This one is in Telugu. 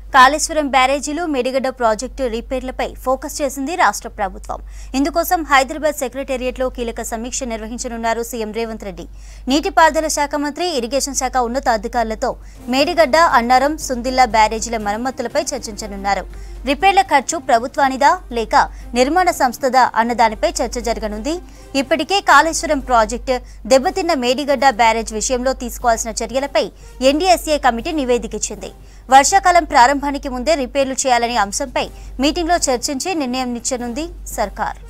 కాళేశ్వరం బ్యారేజీలు మేడిగడ్డ ప్రాజెక్టు రిపేర్లపై ఫోకస్ చేసింది రాష్ట్ర ప్రభుత్వం ఇందుకోసం హైదరాబాద్ సెక్రటేరియట్లో కీలక సమీక్ష నిర్వహించనున్నారు సీఎం రేవంత్ రెడ్డి నీటిపారుదల శాఖ మంత్రి ఇరిగేషన్ శాఖ ఉన్నతాధికారులతో మేడిగడ్డ అన్నారం సుందిల్లా బ్యారేజీల మరమ్మతులపై చర్చించనున్నారు రిపేర్ల ఖర్చు ప్రభుత్వానిదా లేక నిర్మాణ సంస్థదా అన్న దానిపై చర్చ జరగనుంది ఇప్పటికే కాళేశ్వరం ప్రాజెక్టు దెబ్బతిన్న మేడిగడ్డ బ్యారేజ్ విషయంలో తీసుకోవాల్సిన చర్యలపై ఎన్డీఎస్ఏ కమిటీ నివేదిక ఇచ్చింది వర్షాకాలం ప్రారంభానికి ముందే రిపేర్లు చేయాలనే అంశంపై మీటింగ్లో చర్చించి నిర్ణయం ఇచ్చనుంది సర్కార్